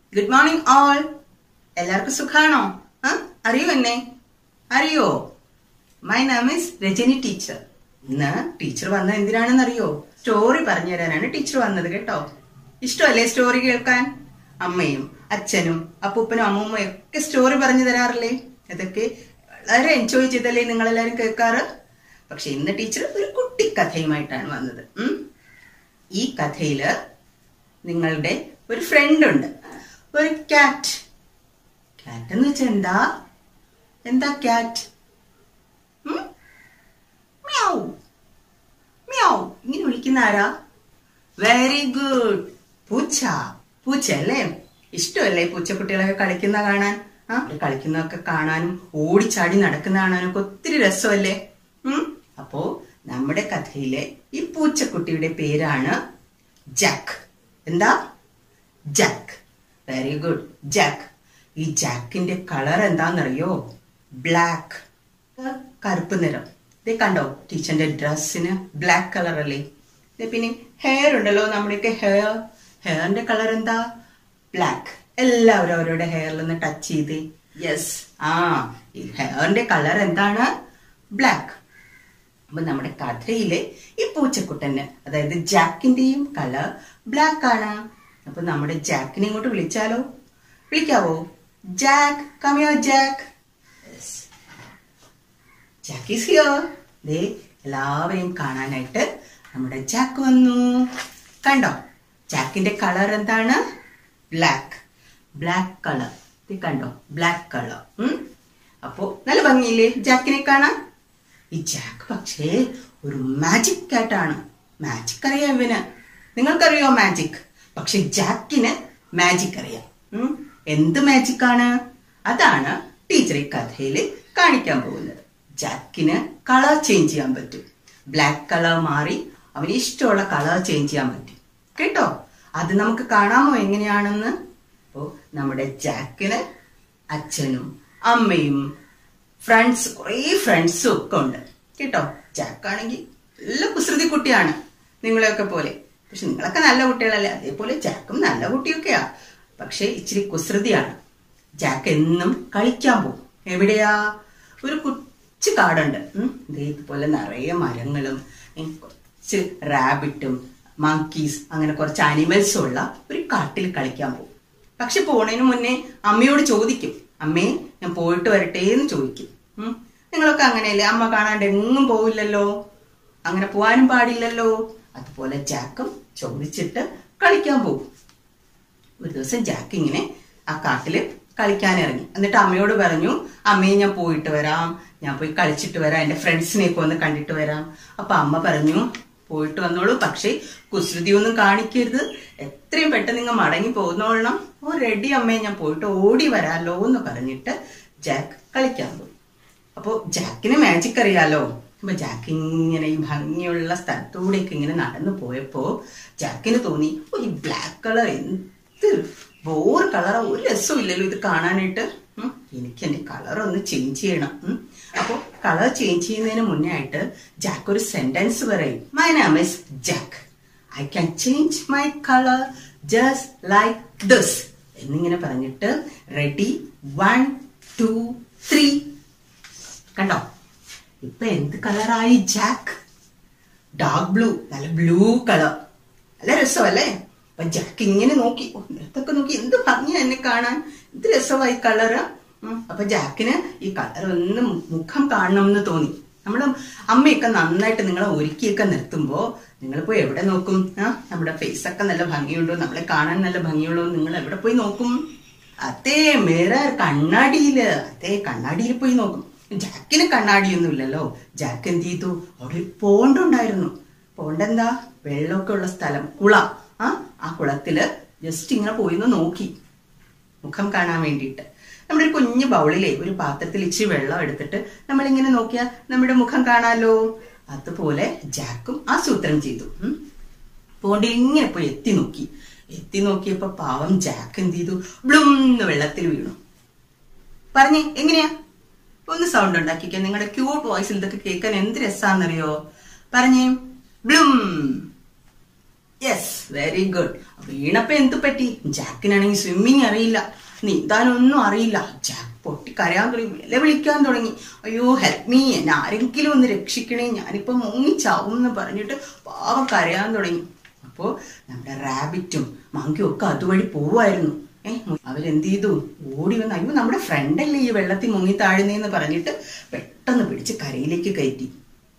Good morning all എല്ലാവർക്കും സുഖാണോ ആ അറിയോ എന്നെ അറിയോ my name is Rajani teacher ഇന്ന് ടീച്ചർ വന്ന എന്തിനാണെന്ന് അറിയോ സ്റ്റോറി പറഞ്ഞു തരാനാണ് ടീച്ചർ വന്നത് കേട്ടോ ഇഷ്ടമല്ലേ സ്റ്റോറി കേൾക്കാൻ അമ്മയും അച്ഛനും അപ്പൂപ്പനും അമ്മൂമ്മയും ഒക്കെ സ്റ്റോറി പറഞ്ഞു തരാറില്ലേ ഇതൊക്കെ വളരെ എൻജോയ് ചെയ്തല്ലേ നിങ്ങളെല്ലാരും കേൾക്കാറ് പക്ഷെ ഇന്ന് ടീച്ചർ ഒരു കുട്ടി കഥയുമായിട്ടാണ് വന്നത് ഉം. ഈ കഥയില് നിങ്ങളുടെ ഒരു ഫ്രണ്ട് ഉണ്ട് ഒരു ക്യാറ്റ് ക്യാറ്റ് എന്ന് വെച്ചാൽ എന്താ എന്താ ക്യാറ്റ് മ്യാവ് മ്യാവ് ഇങ്ങനെ വിളിക്കുന്ന ആരാ വെരി ഗുഡ് പൂച്ച പൂച്ച അല്ലേ ഇഷ്ടമല്ലേ പൂച്ചക്കുട്ടികളൊക്കെ കളിക്കുന്ന കാണാൻ ആ അവര് കളിക്കുന്നതൊക്കെ കാണാനും ഓടിച്ചാടി നടക്കുന്ന കാണാനൊക്കെ ഒത്തിരി രസമല്ലേ ഉം അപ്പോ നമ്മുടെ കഥയിലെ ഈ പൂച്ചക്കുട്ടിയുടെ പേരാണ് ജാക്ക് എന്താ ജാക്ക് വെരി ഗുഡ് ജാക്ക് ഈ ജാക്കിന്റെ കളർ എന്താണെന്നറിയോ ബ്ലാക്ക് കറുപ്പ് നിറം ഇത് കണ്ടോ ടീച്ചറിന്റെ ഡ്രസ്സിന് ബ്ലാക്ക് കളർ അല്ലേ ഇത് പിന്നെ ഹെയർ ഉണ്ടല്ലോ നമ്മുടെയൊക്കെ ഹെയർ ഹെയറിന്റെ കളർ എന്താ ബ്ലാക്ക് എല്ലാവരും അവരുടെ ഹെയറിൽ നിന്ന് ടച്ച് ചെയ്ത് യെസ് ആ ഈ ഹെയറിന്റെ കളർ എന്താണ് ബ്ലാക്ക് അപ്പൊ നമ്മുടെ കഥയിലെ ഈ പൂച്ചക്കുട്ടന് അതായത് ജാക്കിന്റെയും കളർ ബ്ലാക്ക് ആണ് അപ്പൊ നമ്മുടെ ജാക്കിനെ ഇങ്ങോട്ട് വിളിച്ചാലോ വിളിക്കാവോ ജാക്ക് കമിയോ ജാക്ക് ജാക്ക് ഈസ് ഹിയർ ദേ എല്ലാവരെയും കാണാനായിട്ട് നമ്മുടെ ജാക്ക് വന്നു കണ്ടോ ജാക്കിന്റെ കളർ എന്താണ് ബ്ലാക്ക് ബ്ലാക്ക് കളർ ഇത് കണ്ടോ ബ്ലാക്ക് കളർ അപ്പോ നല്ല ഭംഗിയില്ലേ ജാക്കിനെ കാണാൻ ഈ ജാക്ക് പക്ഷേ ഒരു മാജിക് കാറ്റാണ് മാജിക് അറിയാം ഇവന് നിങ്ങൾക്കറിയോ മാജിക് പക്ഷെ ജാക്കിന് മാജിക് അറിയാം ഉം. എന്ത് മാജിക് ആണ് അതാണ് ടീച്ചർ ഈ കഥയിൽ കാണിക്കാൻ പോകുന്നത് ജാക്കിന് കളർ ചേഞ്ച് ചെയ്യാൻ പറ്റും ബ്ലാക്ക് കളർ മാറി അവന് ഇഷ്ടമുള്ള കളർ ചേഞ്ച് ചെയ്യാൻ പറ്റും കേട്ടോ അത് നമുക്ക് കാണാമോ എങ്ങനെയാണെന്ന് അപ്പോ നമ്മുടെ ജാക്കിന് അച്ഛനും അമ്മയും ഫ്രണ്ട്സ് കുറേ ഫ്രണ്ട്സും ഒക്കെ ഉണ്ട് കേട്ടോ ജാക്കാണെങ്കിൽ നല്ല കുസൃതി കുട്ടിയാണ് നിങ്ങളെയൊക്കെ പോലെ പക്ഷെ നിങ്ങളൊക്കെ നല്ല കുട്ടികളല്ലേ അതേപോലെ ജാക്കും നല്ല കുട്ടിയൊക്കെയാ പക്ഷെ ഇച്ചിരി കുസൃതിയാണ് ജാക്ക് എന്നും കളിക്കാൻ പോകും എവിടെയാ ഒരു കൊച്ചു കാടുണ്ട് ഉം. ദേ ഇതുപോലെ നിറയെ മരങ്ങളും ഉം, കുറച്ച് റാബിറ്റും മങ്കീസ് അങ്ങനെ കുറച്ച് അനിമൽസും ഉള്ള ഒരു കാട്ടിൽ കളിക്കാൻ പോകും പക്ഷെ പോണതിന് മുന്നേ അമ്മയോട് ചോദിക്കും അമ്മേ ഞാൻ പോയിട്ട് വരട്ടെ എന്ന് ചോദിക്കും ഉം. നിങ്ങളൊക്കെ അങ്ങനെയല്ലേ അമ്മ കാണാണ്ട് എങ്ങും പോവില്ലല്ലോ അങ്ങനെ പോവാനും പാടില്ലല്ലോ അതുപോലെ ജാക്കും ചോദിച്ചിട്ട് കളിക്കാൻ പോകും ഒരു ദിവസം ജാക്ക് ഇങ്ങനെ ആ കാട്ടില് കളിക്കാൻ ഇറങ്ങി എന്നിട്ട് അമ്മയോട് പറഞ്ഞു അമ്മയെ ഞാൻ പോയിട്ട് വരാം ഞാൻ പോയി കളിച്ചിട്ട് വരാം എന്റെ ഫ്രണ്ട്സിനെയൊക്കെ ഒന്ന് കണ്ടിട്ട് വരാം അപ്പൊ അമ്മ പറഞ്ഞു പോയിട്ട് വന്നോളൂ പക്ഷേ കുസൃതിയൊന്നും കാണിക്കരുത് എത്രയും പെട്ടെന്ന് നിങ്ങൾ മടങ്ങി പോകുന്നോളണം ഓ റെഡി അമ്മയെ ഞാൻ പോയിട്ട് ഓടി വരാലോ എന്ന് പറഞ്ഞിട്ട് ജാക്ക് കളിക്കാൻ പോയി അപ്പോ ജാക്കിന് മാജിക് അറിയാലോ അപ്പൊ ജാക്ക് ഇങ്ങനെ ഈ ഭംഗിയുള്ള സ്ഥലത്തൂടെയൊക്കെ ഇങ്ങനെ നടന്നു പോയപ്പോ ജാക്കിന് തോന്നി ഓ ഈ ബ്ലാക്ക് കളർ എന്ത് ബോർ കളർ ഒരു രസവും ഇല്ലല്ലോ ഇത് കാണാനായിട്ട് ഉം, എനിക്ക് എന്റെ കളർ ഒന്ന് ചേഞ്ച് ചെയ്യണം ഉം. അപ്പോ കളർ ചേഞ്ച് ചെയ്യുന്നതിന് മുന്നേ ആയിട്ട് ജാക്ക് ഒരു സെന്റൻസ് പറയും my name is Jack I can change my colour just like this എന്നിങ്ങനെ പറഞ്ഞിട്ട് റെഡി വൺ ടു ത്രീ കണ്ടോ ഇപ്പൊ എന്ത് കളറായി ജാക്ക് ഡാർക്ക് ബ്ലൂ നല്ല ബ്ലൂ കളർ നല്ല രസമല്ലേ അപ്പൊ ജാക്ക് ഇങ്ങനെ നോക്കി ഓ, നിലത്തൊക്കെ നോക്കി എന്ത് ഭംഗിയാ എന്നെ കാണാൻ എന്ത് രസമായി കളറ് അപ്പൊ ജാക്കിന് ഈ കളർ ഒന്ന് മുഖം കാണണം എന്ന് തോന്നി നമ്മുടെ അമ്മയൊക്കെ നന്നായിട്ട് നിങ്ങളെ ഒരുക്കിയൊക്കെ നിർത്തുമ്പോ നിങ്ങൾ പോയി എവിടെ നോക്കും ആ നമ്മുടെ ഫേസ് ഒക്കെ നല്ല ഭംഗിയുണ്ടോ നമ്മളെ കാണാൻ നല്ല ഭംഗിയുള്ളൂ നിങ്ങൾ എവിടെ പോയി നോക്കും അതേ മിറർ കണ്ണാടിയില് അതേ കണ്ണാടിയിൽ പോയി നോക്കും ജാക്കിന് കണ്ണാടിയൊന്നും ഇല്ലല്ലോ ജാക്ക് എന്ത് ചെയ്തു അവിടെ ഒരു പോണ്ട് ഉണ്ടായിരുന്നു പോണ്ട് എന്താ വെള്ളമൊക്കെ ഉള്ള സ്ഥലം കുളം ആ ആ കുളത്തില് ജസ്റ്റ് ഇങ്ങനെ പോയി ഒന്ന് നോക്കി മുഖം കാണാൻ വേണ്ടിയിട്ട് നമ്മുടെ ഒരു കുഞ്ഞു ബൗളിലെ ഒരു പാത്രത്തിൽ ഇച്ചിരി വെള്ളം എടുത്തിട്ട് നമ്മൾ ഇങ്ങനെ നോക്കിയാൽ നമ്മുടെ മുഖം കാണാലോ അതുപോലെ ജാക്കും ആസൂത്രണം ചെയ്തു ഉം. പോണ്ടിൽ ഇങ്ങനെ പോയി എത്തി നോക്കി എത്തി നോക്കിയപ്പോ പാവം ജാക്ക് എന്ത് ചെയ്തു ബ്ലുംന്ന് വെള്ളത്തിൽ വീണു പറഞ്ഞേ എങ്ങനെയാ ഒന്ന് സൗണ്ട് ഉണ്ടാക്കിക്കാൻ നിങ്ങളുടെ ക്യൂട്ട് വോയിസിൽ ഇതൊക്കെ കേൾക്കാൻ എന്ത് രസാന്നറിയോ പറഞ്ഞേ ബ്ലും യെസ് വെരി ഗുഡ് വീണപ്പോ എന്ത് പറ്റി ജാക്കിനാണെങ്കിൽ സ്വിമ്മിങ് അറിയില്ല നീന്താനൊന്നും അറിയില്ല ജാക്ക് പൊട്ടി കരയാൻ തുടങ്ങി വില വിളിക്കാൻ തുടങ്ങി അയ്യോ ഹെൽപ്പ് മീ എന്നെ ആരെങ്കിലും ഒന്ന് രക്ഷിക്കണേ ഞാനിപ്പോ മുങ്ങിച്ചാവും എന്ന് പറഞ്ഞിട്ട് പാവം കരയാൻ തുടങ്ങി അപ്പോ നമ്മുടെ റാബിറ്റും മങ്കിയും ഒക്കെ അതുവഴി പോവായിരുന്നു ഏഹ് അവരെന്ത് ചെയ്തു ഓടി വന്ന് അയ്യോ നമ്മുടെ ഫ്രണ്ടല്ലേ ഈ വെള്ളത്തിൽ മുങ്ങി താഴുന്നേന്ന് പറഞ്ഞിട്ട് പെട്ടെന്ന് പിടിച്ച് കരയിലേക്ക് കയറ്റി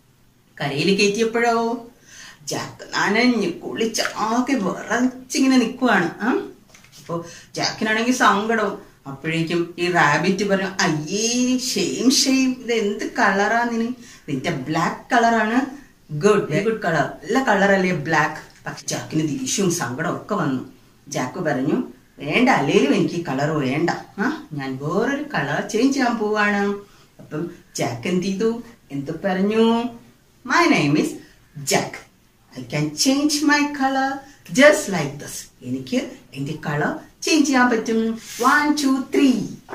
കരയിൽ കയറ്റിയപ്പോഴോ ജാക്ക് നനഞ്ഞ് കുളിച്ച് ആകെ വിറച്ചിങ്ങനെ നിൽക്കുവാണ് ആ അപ്പോ ജാക്കിനാണെങ്കിൽ സങ്കടവും അപ്പോഴേക്കും ഈ റാബിറ്റ് പറഞ്ഞു അയ്യേ ഷെയിം ഷെയിം ഇത് എന്ത് കളറാ നിന് നിന്റെ ബ്ലാക്ക് കളറാണ് ഗുഡ് വെരി ഗുഡ് കളർ നല്ല കളറല്ലേ ബ്ലാക്ക് പക്ഷെ ജാക്കിന് ദേഷ്യവും സങ്കടവും ഒക്കെ വന്നു ജാക്ക് പറഞ്ഞു വേണ്ട അല്ലേലും എനിക്ക് ഈ കളർ വേണ്ട ആ ഞാൻ വേറൊരു കളർ ചേഞ്ച് ചെയ്യാൻ പോവാണ് അപ്പം ജാക്ക് എന്ത് ചെയ്തു എന്ത് പറഞ്ഞു my name is Jack I can change my colour just like this എനിക്ക് എന്റെ കളർ ചേഞ്ച് ചെയ്യാൻ പറ്റും വൺ ടു ത്രീ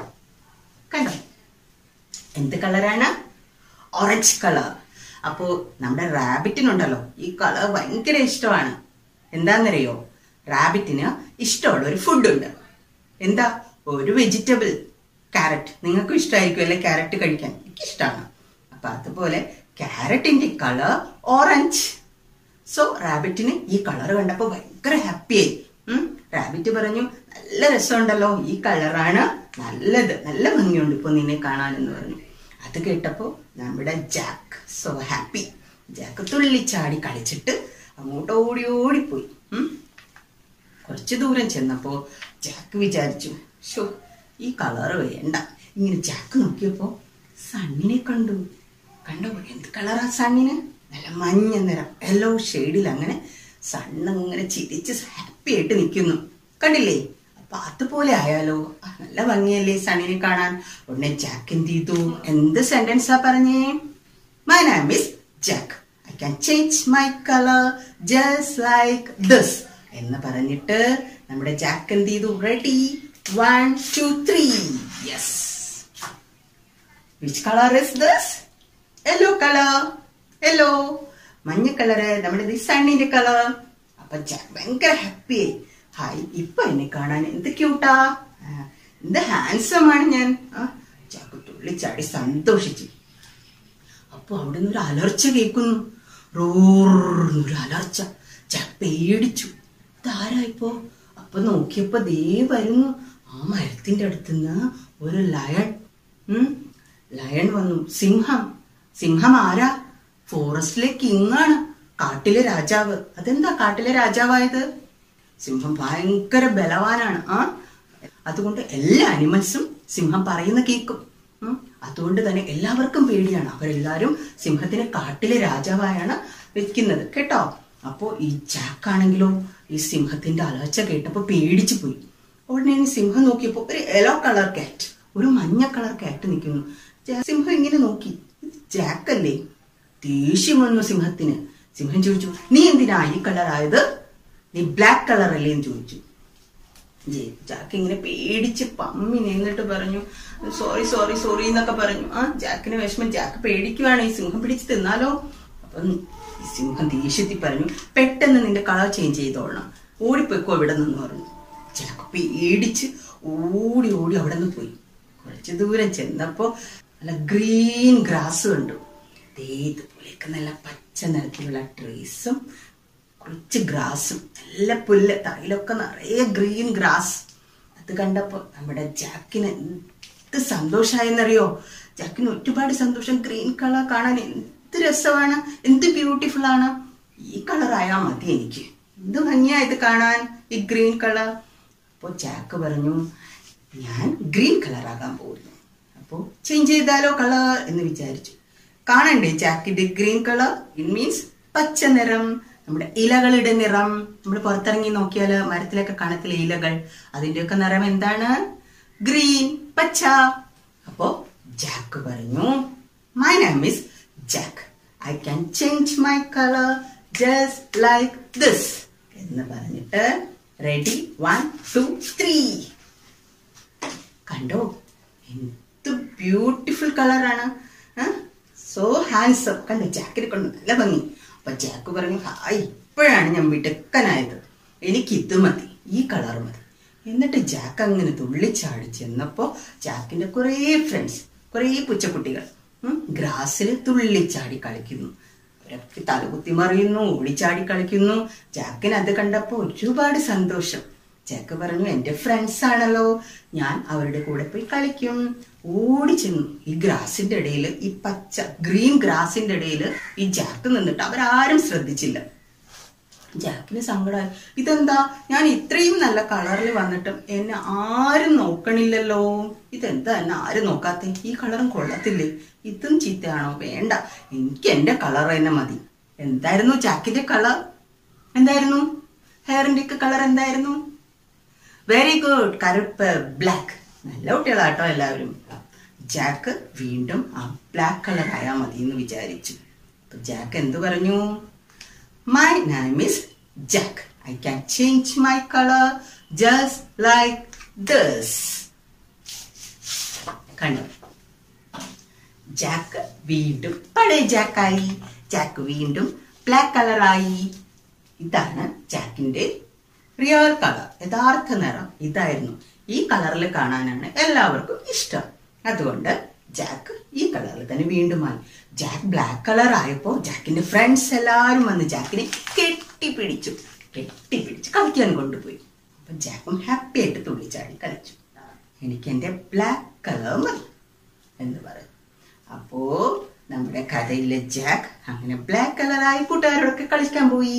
കണ്ടോ എന്ത് കളറാണ് ഓറഞ്ച് കളർ അപ്പോ നമ്മുടെ റാബിറ്റിനുണ്ടല്ലോ ഈ കളർ ഭയങ്കര ഇഷ്ടമാണ് എന്താണെന്നറിയോ റാബിറ്റിന് ഇഷ്ടമുള്ള ഒരു ഫുഡ് ഉണ്ട് എന്താ ഒരു വെജിറ്റബിൾ ക്യാരറ്റ് നിങ്ങൾക്കും ഇഷ്ടമായിരിക്കും അല്ലെ ക്യാരറ്റ് കഴിക്കാൻ എനിക്ക് ഇഷ്ടമാണ് അപ്പൊ അതുപോലെ ക്യാരറ്റിന്റെ കളർ ഓറഞ്ച് സോ റാബിറ്റിന് ഈ കളർ കണ്ടപ്പോൾ ഭയങ്കര ഹാപ്പിയായി റാബിറ്റ് പറഞ്ഞു നല്ല രസമുണ്ടല്ലോ ഈ കളറാണ് നല്ലത് നല്ല ഭംഗിയുണ്ട് ഇപ്പൊ നിന്നെ കാണാനെന്ന് പറഞ്ഞു അത് കേട്ടപ്പോ നമ്മുടെ ജാക്ക് സോ ഹാപ്പി ജാക്ക് തുള്ളിച്ചാടി കളിച്ചിട്ട് അങ്ങോട്ട് ഓടി ഓടിപ്പോയി ഉം. കുറച്ച് ദൂരം ചെന്നപ്പോ ജാക്ക് വിചാരിച്ചു ഷോ ഈ കളറ് വേണ്ട ഇങ്ങനെ ജാക്ക് നോക്കിയപ്പോ സണ്ണിനെ കണ്ടു കണ്ടോ എന്ത് കളറാ സണ്ണിന് നല്ല മഞ്ഞ നിറം യെല്ലോ ഷെയ്ഡിൽ അങ്ങനെ സണ്ണ് ഇങ്ങനെ ചിരിച്ച് ഹാപ്പി ആയിട്ട് നിൽക്കുന്നു കണ്ടില്ലേ അപ്പൊ അതുപോലെ ആയാലോ ആ, നല്ല ഭംഗിയല്ലേ സണ്ണിനെ കാണാൻ ഉടനെ ജാക്ക് എന്ത് ചെയ്തു എന്ത് സെന്റൻസാ പറഞ്ഞേ my name is Jack I can change my colour just like this എന്ന് പറഞ്ഞിട്ട് നമ്മുടെ ജാക്ക് എന്ത് ചെയ്തു ready one two three yes which colour is this yellow colour yellow മഞ്ഞ കളറ് നമ്മുടെ ഈ സണ്ണിന്റെ കളർ അപ്പൊ ജാക്ക് ഭയങ്കര ഹാപ്പി ആയി ഹായ് ഇപ്പൊ എന്നെ കാണാൻ എന്ത് ക്യൂട്ടാ ആ, എന്ത് ഹാൻസം ആണ് ഞാൻ ആ, ജാക്ക് തുള്ളിച്ചാടി സന്തോഷിച്ചു അപ്പൊ അവിടുന്ന് ഒരു അലർച്ച കേൾക്കുന്നു റോന്നൊരു അലർച്ച ജാക്ക് പേടിച്ചു ഇതാരായിപ്പോ അപ്പൊ നോക്കിയപ്പോ ദേ വരുന്നു ആ മരത്തിന്റെ അടുത്തുനിന്ന് ഒരു ലയൺ ഉം ലയൺ വന്നു സിംഹം സിംഹം ആരാ ഫോറസ്റ്റിലെ കിങ് ആണ് കാട്ടിലെ രാജാവ് അതെന്താ കാട്ടിലെ രാജാവായത് സിംഹം ഭയങ്കര ബലവാനാണ് ആ അതുകൊണ്ട് എല്ലാ അനിമൽസും സിംഹം പറയുന്ന കേൾക്കും ഉം. അതുകൊണ്ട് തന്നെ എല്ലാവർക്കും പേടിയാണ് അവരെല്ലാരും സിംഹത്തിനെ കാട്ടിലെ രാജാവായാണ് വെക്കുന്നത് കേട്ടോ അപ്പോ ഈ ജാക്കാണെങ്കിലോ ഈ സിംഹത്തിന്റെ അലർച്ച കേട്ടപ്പോ പേടിച്ചു പോയി ഉടനെ ഈ സിംഹം നോക്കിയപ്പോ ഒരു യെല്ലോ കളർ കാറ്റ് ഒരു മഞ്ഞ കളർ കാറ്റ് നിൽക്കുന്നു ജാ- സിംഹം ഇങ്ങനെ നോക്കി ഇത് ജാക്കല്ലേ ദേഷ്യം വന്നു സിംഹത്തിന് സിംഹം ചോദിച്ചു നീ എന്തിനാ ഈ കളർ ആയത് നീ ബ്ലാക്ക് കളർ അല്ലേ എന്ന് ചോദിച്ചു ജെ- ജാക്ക് ഇങ്ങനെ പേടിച്ച് പമ്മി നിന്നിട്ട് പറഞ്ഞു സോറി സോറി സോറി എന്നൊക്കെ പറഞ്ഞു ആ ജാക്കിന് വിഷമം ജാക്ക് പേടിക്കുവാണ് ഈ സിംഹം പിടിച്ച് തിന്നാലോ അപ്പം ഈ സിംഹം ദേഷ്യത്തിൽ പറഞ്ഞു പെട്ടെന്ന് നിന്റെ കളർ ചേഞ്ച് ചെയ്തോളണം ഓടിപ്പോയിക്കോ ഇവിടെ നിന്ന് പറഞ്ഞു ജാക്ക് പേടിച്ച് ഓടി ഓടി അവിടെ നിന്ന് പോയി കുറച്ച് ദൂരം ചെന്നപ്പോ നല്ല ഗ്രീൻ ഗ്രാസ് കണ്ടു ദേ ഇതുപോലെയൊക്കെ നല്ല പച്ച നിറത്തിലുള്ള ട്രീസും കുറച്ച് ഗ്രാസും നല്ല പുല്ല് തറയിലൊക്കെ നിറയെ ഗ്രീൻ ഗ്രാസ് അത് കണ്ടപ്പോ നമ്മുടെ ജാക്കിന് എന്ത് സന്തോഷമായെന്നറിയോ ജാക്കിന് ഒരുപാട് സന്തോഷം ഗ്രീൻ കളർ കാണാൻ എന്ത് രസമാണ് എന്ത് ബ്യൂട്ടിഫുൾ ആണ് ഈ കളർ ആയാൽ മതി എനിക്ക് എന്ത് ഭംഗിയാ ഇത് കാണാൻ ഈ ഗ്രീൻ കളർ അപ്പോൾ ജാക്ക് പറഞ്ഞു ഞാൻ ഗ്രീൻ കളർ ആകാൻ പോകുന്നു അപ്പോൾ ചേഞ്ച് ചെയ്താലോ കളർ എന്ന് വിചാരിച്ചു കാണണ്ടേ ജാക്കിന്റെ ഗ്രീൻ കളർ ഇറ്റ് മീൻസ് പച്ച നിറം നമ്മുടെ ഇലകളുടെ നിറം നമ്മൾ പുറത്തിറങ്ങി നോക്കിയാൽ മരത്തിലൊക്കെ കാണത്തില്ല ഇലകൾ അതിന്റെയൊക്കെ നിറം എന്താണ് ഗ്രീൻ പച്ച അപ്പോ ജാക്ക് പറഞ്ഞു my name is Jack I can change my colour just like this എന്ന് പറഞ്ഞിട്ട് റെഡി വൺ ടു ത്രീ കണ്ടോ എന്ത് ബ്യൂട്ടിഫുൾ കളറാണ് സോ ഹാൻസം കണ്ടോ ജാക്കറ്റ് കൊണ്ട് നല്ല ഭംഗി അപ്പൊ ജാക്ക് പറഞ്ഞു ഹായ് ഇപ്പോഴാണ് ഞാൻ മിടുക്കനായത് എനിക്ക് ഇത് മതി ഈ കളർ മതി എന്നിട്ട് ജാക്ക് അങ്ങനെ തുള്ളിച്ചാടി ചെന്നപ്പോ ജാക്കിന്റെ കുറേ ഫ്രണ്ട്സ് കുറേ പുച്ചക്കുട്ടികൾ ഗ്രാസിൽ തുള്ളിച്ചാടി കളിക്കുന്നു അവരൊക്കെ തലകുത്തി മറിയുന്നു ഓടിച്ചാടി കളിക്കുന്നു ജാക്കിന് അത് കണ്ടപ്പോ ഒരുപാട് സന്തോഷം ജാക്ക് പറഞ്ഞു എന്റെ ഫ്രണ്ട്സ് ആണല്ലോ ഞാൻ അവരുടെ കൂടെ പോയി കളിക്കും ഓടി ചെന്നു ഈ ഗ്രാസിന്റെ ഇടയിൽ ഈ പച്ച ഗ്രീൻ ഗ്രാസിന്റെ ഇടയിൽ ഈ ജാക്ക് നിന്നിട്ട് അവരാരും ശ്രദ്ധിച്ചില്ല ജാക്കിന് സങ്കടമായി ഇതെന്താ ഞാൻ ഇത്രയും നല്ല കളറിൽ വന്നിട്ടും എന്നെ ആരും നോക്കണില്ലല്ലോ ഇതെന്താ എന്നെ ആരും നോക്കാത്തെ ഈ കളറും കൊള്ളത്തില്ലേ ഇതും ചീത്തയാണോ വേണ്ട എനിക്ക് എന്റെ കളർ തന്നെ മതി എന്തായിരുന്നു ജാക്കിന്റെ കളർ എന്തായിരുന്നു ഹെയറിന്റെ ഒക്കെ കളർ എന്തായിരുന്നു വെരി ഗുഡ് കറുപ്പ് ബ്ലാക്ക് നല്ല കുട്ടികളാട്ടോ എല്ലാവരും ജാക്ക് വീണ്ടും ആ ബ്ലാക്ക് കളർ ആയാൽ മതി എന്ന് വിചാരിച്ചു അപ്പൊ ജാക്ക് എന്തു പറഞ്ഞു my name is Jack I can change my colour just like this കണ്ടു ജാക്ക് വീണ്ടും പഴയ ജാക്കായി ജാക്ക് വീണ്ടും ബ്ലാക്ക് കളറായി ഇതാണ് ജാക്കിന്റെ റിയൽ കളർ യഥാർത്ഥ നിറം ഇതായിരുന്നു ഈ കളറിൽ കാണാനാണ് എല്ലാവർക്കും ഇഷ്ടം അതുകൊണ്ട് ജാക്ക് ഈ കളറിൽ തന്നെ വീണ്ടും ആയി ജാക്ക് ബ്ലാക്ക് കളർ ആയപ്പോ ജാക്കിന്റെ ഫ്രണ്ട്സ് എല്ലാവരും വന്ന് ജാക്കിനെ കെട്ടിപ്പിടിച്ചു കെട്ടിപ്പിടിച്ച് കളിക്കാൻ കൊണ്ടുപോയി അപ്പൊ ജാക്കും ഹാപ്പി ആയിട്ട് തുള്ളിച്ചാടി കളിച്ചു എനിക്ക് എന്റെ ബ്ലാക്ക് കളർ മതി എന്ന് പറയും അപ്പോ നമ്മുടെ കഥയിലെ ജാക്ക് അങ്ങനെ ബ്ലാക്ക് കളറായി കൂട്ടുകാരോടൊക്കെ കളിക്കാൻ പോയി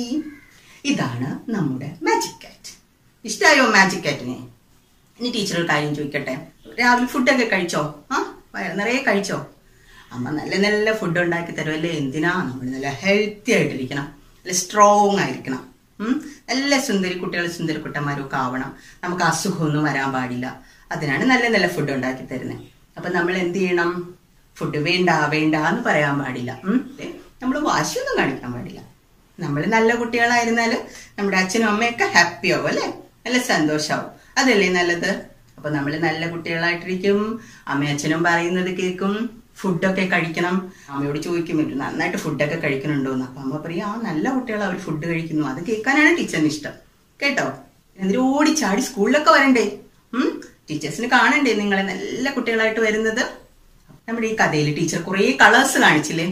ഇതാണ് നമ്മുടെ മാജിക് കാറ്റ് ഇഷ്ടമായോ മാജിക് കാറ്റിനെ ഇനി ടീച്ചർ ഒരു കാര്യം ചോദിക്കട്ടെ രാവിലെ ഫുഡൊക്കെ കഴിച്ചോ ആ വയറ് നിറയെ കഴിച്ചോ അമ്മ നല്ല നല്ല ഫുഡ് ഉണ്ടാക്കി തരുമല്ലേ എന്തിനാ നമ്മൾ നല്ല ഹെൽത്തി ആയിട്ടിരിക്കണം നല്ല സ്ട്രോങ് ആയിരിക്കണം ഉം? നല്ല സുന്ദരി കുട്ടികൾ സുന്ദരി കുട്ടന്മാരും ഒക്കെ ആവണം നമുക്ക് അസുഖമൊന്നും വരാൻ പാടില്ല അതിനാണ് നല്ല നല്ല ഫുഡ് ഉണ്ടാക്കി തരുന്നത് അപ്പൊ നമ്മൾ എന്ത് ചെയ്യണം ഫുഡ് വേണ്ട വേണ്ട എന്ന് പറയാൻ പാടില്ല നമ്മൾ വാശിയൊന്നും കാണിക്കാൻ പാടില്ല നമ്മൾ നല്ല കുട്ടികളായിരുന്നാൽ നമ്മുടെ അച്ഛനും അമ്മയൊക്കെ ഹാപ്പി ആവും അല്ലേ നല്ല സന്തോഷാവും അതല്ലേ നല്ലത് അപ്പൊ നമ്മൾ നല്ല കുട്ടികളായിട്ടിരിക്കും അമ്മയും അച്ഛനും പറയുന്നത് കേൾക്കും ഫുഡൊക്കെ കഴിക്കണം അമ്മയോട് ചോദിക്കും "ഇവര് നന്നായിട്ട് ഫുഡൊക്കെ കഴിക്കണുണ്ടോ എന്ന് അപ്പൊ അമ്മ പറയും ആ നല്ല കുട്ടികൾ അവർ ഫുഡ് കഴിക്കുന്നു അത് കേൾക്കാനാണ് ടീച്ചറിന് ഇഷ്ടം കേട്ടോ എന്നിട്ട് ഓടി ചാടി സ്കൂളിലൊക്കെ വരണ്ടേ ഉം ടീച്ചേഴ്സിന് കാണണ്ടേ നിങ്ങളെ നല്ല കുട്ടികളായിട്ട് വരുന്നത് നമ്മുടെ ഈ കഥയിൽ ടീച്ചർ കുറേ കളേഴ്സ് കാണിച്ചില്ലേ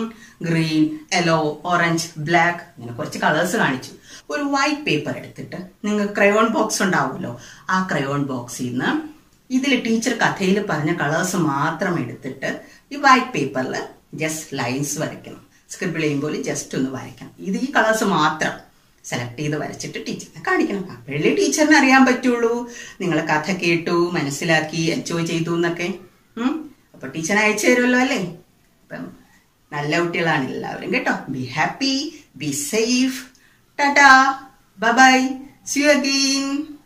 ഗ്രീൻ യെല്ലോ ഓറഞ്ച് ബ്ലാക്ക് ഇങ്ങനെ കുറച്ച് കളേഴ്സ് കാണിച്ചു ഒരു വൈറ്റ് പേപ്പർ എടുത്തിട്ട് നിങ്ങൾ ക്രയോൺ ബോക്സ് ഉണ്ടാവുമല്ലോ ആ ക്രയോൺ ബോക്സിൽ നിന്ന് ഇതിൽ ടീച്ചർ കഥയിൽ പറഞ്ഞ കളേഴ്സ് മാത്രം എടുത്തിട്ട് ഈ വൈറ്റ് പേപ്പറിൽ ജസ്റ്റ് ലൈൻസ് വരയ്ക്കണം സ്ക്രിബിൾ ചെയ്യുമ്പോൾ ജസ്റ്റ് ഒന്ന് വരയ്ക്കണം ഇത് ഈ കളേഴ്സ് മാത്രം സെലക്ട് ചെയ്ത് വരച്ചിട്ട് ടീച്ചറിനെ കാണിക്കണം അപ്പോഴേ ടീച്ചറിന് അറിയാൻ പറ്റുള്ളൂ നിങ്ങൾ കഥ കേട്ടു മനസ്സിലാക്കി എൻജോയ് ചെയ്തു എന്നൊക്കെ ഉം. അപ്പൊ ടീച്ചർ അയച്ചു തരുമല്ലോ അല്ലേ അപ്പം നല്ല കുട്ടികളാണ് എല്ലാവരും കേട്ടോ be happy be safe tata bye see you again